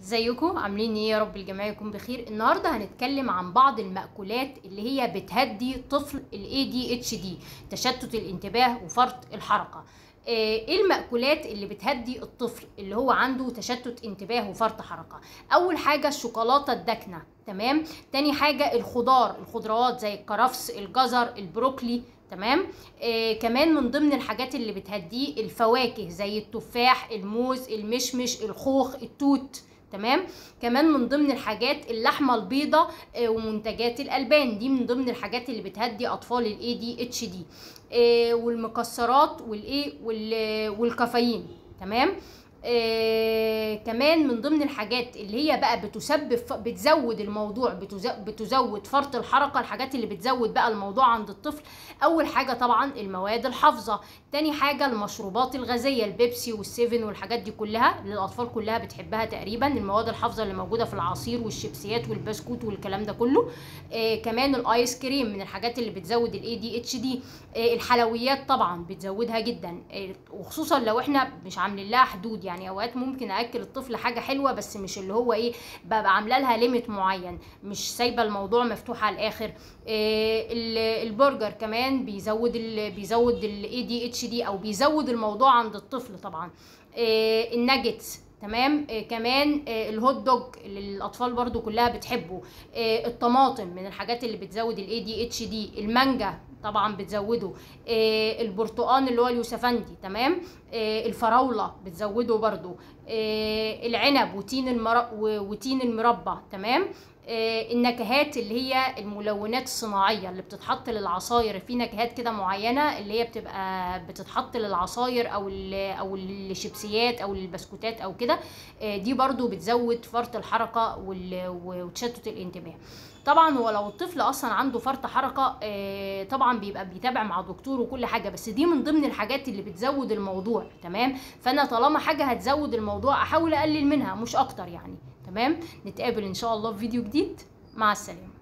ازيكم عاملين ايه يا رب الجميع يكون بخير النهارده هنتكلم عن بعض المأكولات اللي هي بتهدي طفل ال ADHD تشتت الانتباه وفرط الحركة آه، ايه المأكولات اللي بتهدي الطفل اللي هو عنده تشتت انتباه وفرط حركة اول حاجة الشوكولاتة الداكنة تمام تاني حاجة الخضار الخضروات زي الكرفس الجزر البروكلي تمام آه كمان من ضمن الحاجات اللي بتهديه الفواكه زي التفاح الموز المشمش الخوخ التوت تمام كمان من ضمن الحاجات اللحمه البيضاء آه، ومنتجات الالبان دي من ضمن الحاجات اللي بتهدي اطفال الاي دي اتش دي والمكسرات والايه وال- والكافيين تمام آه كمان من ضمن الحاجات اللي هي بقى بتسبب ف- بتزود الموضوع بتز- بتزود فرط الحركه الحاجات اللي بتزود بقى الموضوع عند الطفل اول حاجه طبعا المواد الحافظه تاني حاجه المشروبات الغازيه البيبسي والسيفن والحاجات دي كلها اللي الاطفال كلها بتحبها تقريبا المواد الحافظه اللي موجوده في العصير والشيبسيات والبسكوت والكلام ده كله آه كمان الايس كريم من الحاجات اللي بتزود الاي دي اتش دي الحلويات طبعا بتزودها جدا آه وخصوصا لو احنا مش عاملين لها حدود يعني اوقات ممكن اكل الطفل حاجه حلوه بس مش اللي هو ايه ببقى عامله لها ليميت معين مش سايبه الموضوع مفتوح على الاخر آه ال- البرجر كمان بيزود ال بيزود الاي دي اتش دي او بيزود الموضوع عند الطفل طبعا آه الناجتس تمام آه كمان آه الهوت دوج اللي الاطفال برضو كلها بتحبه آه الطماطم من الحاجات اللي بتزود الاي دي اتش دي المانجا طبعا بتزوده آه البرتقان اللي هو اليوسفندي تمام آه الفراوله بتزوده برضو آه العنب وتين المر... و- وتين المربى تمام آه، النكهات اللي هي الملونات الصناعيه اللي بتتحط للعصاير في نكهات كده معينه اللي هي بتبقى بتتحط للعصاير او ال- او الشيبسيات او البسكوتات او كده آه، دي برضو بتزود فرط الحركه وال- وتشتت الانتباه طبعا هو لو الطفل اصلا عنده فرط حركه آه، طبعا بيبقى بيتابع مع دكتور وكل حاجه بس دي من ضمن الحاجات اللي بتزود الموضوع تمام فانا طالما حاجه هتزود الموضوع احاول اقلل منها مش اكتر يعني تمام نتقابل ان شاء الله في فيديو جديد مع السلامه